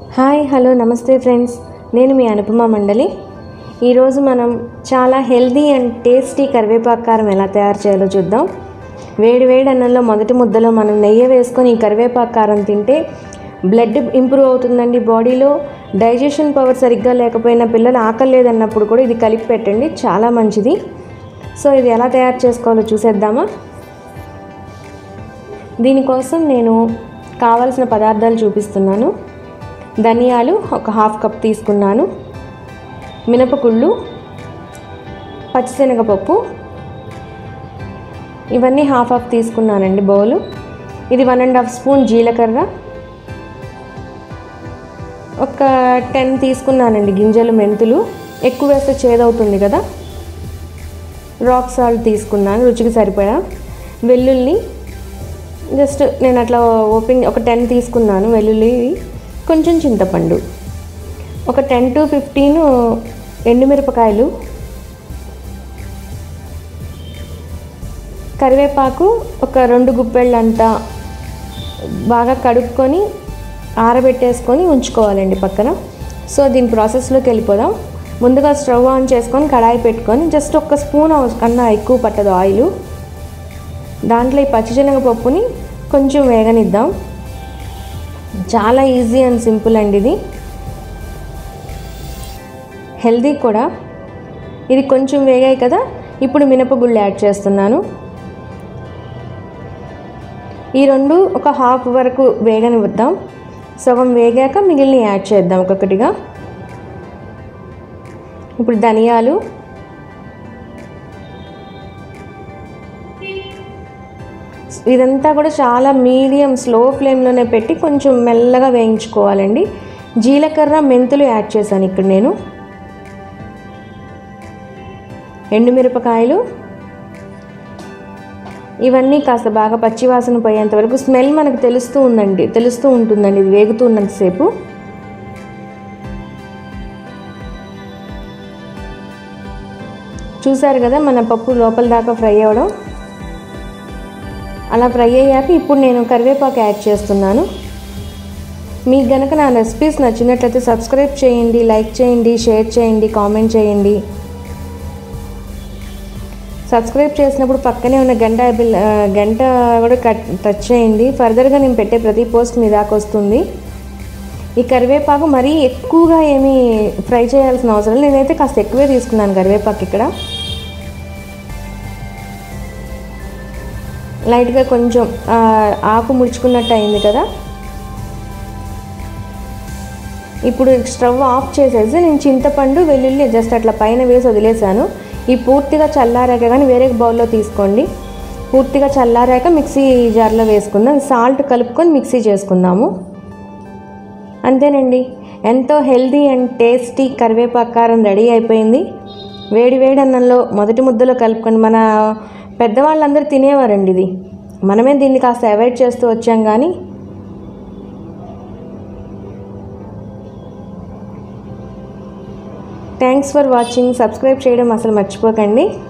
hi hello నమస్తే friends నేను మీ అనుపమ మండలి ఈరోజు మనం చాలా హెల్దీ అండ్ టేస్టీ కరివేపాకు కారం ఎలా తయారు చేయాలో చూద్దాం వేడి వేడి అన్నంలో మొదటి ముద్దలో మనం నెయ్యి వేసుకొని ఈ కరివేపాకు కారం తింటే బ్లడ్ ఇంప్రూవ్ అవుతుందండి బాడీలో డైజెషన్ పవర్ సరిగ్గా లేకపోయినా పిల్లలు ఆకలి లేదన్నప్పుడు కూడా ఇది కలిపి పెట్టండి చాలా మంచిది సో ఇది ఎలా తయారు చేసుకోవాలో చూసేద్దామా దీనికోసం నేను కావలసిన పదార్థాలు చూపిస్తున్నాను ధనియాలు ఒక హాఫ్ కప్ తీసుకున్నాను మినపగుళ్ళు పచ్చిశనగపప్పు ఇవన్నీ హాఫ్ హాఫ్ తీసుకున్నానండి బౌలు ఇది వన్ అండ్ హాఫ్ స్పూన్ జీలకర్ర ఒక టెన్ తీసుకున్నానండి గింజలు మెంతులు ఎక్కువ వేస్తే చేదవుతుంది కదా రాక్ సాల్ట్ తీసుకున్నాను రుచికి సరిపడా వెల్లుల్లి జస్ట్ నేను అట్లా ఓపెన్ ఒక టెన్ తీసుకున్నాను వెల్లుల్లి కొంచెం చింతపండు ఒక టెన్ టు ఫిఫ్టీన్ ఎండుమిరపకాయలు కరివేపాకు ఒక రెండు గుప్పెళ్ళంతా బాగా కడుక్కొని ఆరబెట్టేసుకొని ఉంచుకోవాలండి పక్కన సో దీని ప్రాసెస్లోకి వెళ్ళిపోదాం ముందుగా స్టవ్ ఆన్ చేసుకొని కడాయి పెట్టుకొని జస్ట్ ఒక స్పూన్ కన్నా ఎక్కువ పట్టదు ఆయిల్ దాంట్లో ఈ పచ్చిశనగపప్పుని కొంచెం వేగనిద్దాం చాలా ఈజీ అండ్ సింపుల్ అండి ఇది హెల్దీ కూడా ఇది కొంచెం వేగాయి కదా ఇప్పుడు మినపగుళ్ళు యాడ్ చేస్తున్నాను ఈ రెండు ఒక హాఫ్ వరకు వేగనిద్దాం సగం వేగాక మిగిలిన యాడ్ చేద్దాం ఒక్కొక్కటిగా ఇప్పుడు ధనియాలు ఇదంతా కూడా చాలా మీడియం స్లో ఫ్లేమ్లోనే పెట్టి కొంచెం మెల్లగా వేయించుకోవాలండి జీలకర్ర మెంతులు యాడ్ చేశాను ఇక్కడ నేను ఎండుమిరపకాయలు ఇవన్నీ కాస్త బాగా పచ్చివాసన పోయేంత వరకు స్మెల్ మనకు తెలుస్తూ ఉందండి తెలుస్తూ ఉంటుందండి ఇది వేగుతూ ఉన్నంతసేపు చూసారు కదా మన పప్పు లోపల దాకా ఫ్రై అవ్వడం అలా ఫ్రై అయ్యాక ఇప్పుడు నేను కరివేపాకు యాడ్ చేస్తున్నాను మీకు గనక నా రెసిపీస్ నచ్చినట్లయితే సబ్స్క్రైబ్ చేయండి లైక్ చేయండి షేర్ చేయండి కామెంట్ చేయండి సబ్స్క్రైబ్ చేసినప్పుడు పక్కనే ఉన్న గంట బిల్ గంట కూడా కట్ టచ్ చేయండి ఫర్దర్గా నేను పెట్టే ప్రతి పోస్ట్ మీ దాకా వస్తుంది ఈ కరివేపాకు మరీ ఎక్కువగా ఏమీ ఫ్రై చేయాల్సిన అవసరం లేదు నేనైతే కాస్త ఎక్కువే తీసుకున్నాను కరివేపాకు ఇక్కడ లైట్గా కొంచెం ఆకు ముడుచుకున్నట్టు అయింది కదా ఇప్పుడు స్టవ్ ఆఫ్ చేసేసి నేను చింతపండు వెల్లుల్లి జస్ట్ అట్లా పైన వేసి వదిలేసాను ఈ పూర్తిగా చల్లారాక కానీ వేరే బౌల్లో తీసుకోండి పూర్తిగా చల్లారాక మిక్సీ జార్లో వేసుకుందాం సాల్ట్ కలుపుకొని మిక్సీ చేసుకుందాము అంతేనండి ఎంతో హెల్దీ అండ్ టేస్టీ కరివేపాకు కారం రెడీ అయిపోయింది వేడి వేడి అన్నంలో మొదటి ముద్దలో కలుపుకొని మన పెద్దవాళ్ళందరూ తినేవారండి ఇది మనమే దీన్ని కాస్త అవాయిడ్ చేస్తూ వచ్చాం కానీ థ్యాంక్స్ ఫర్ వాచింగ్ సబ్స్క్రైబ్ చేయడం అసలు మర్చిపోకండి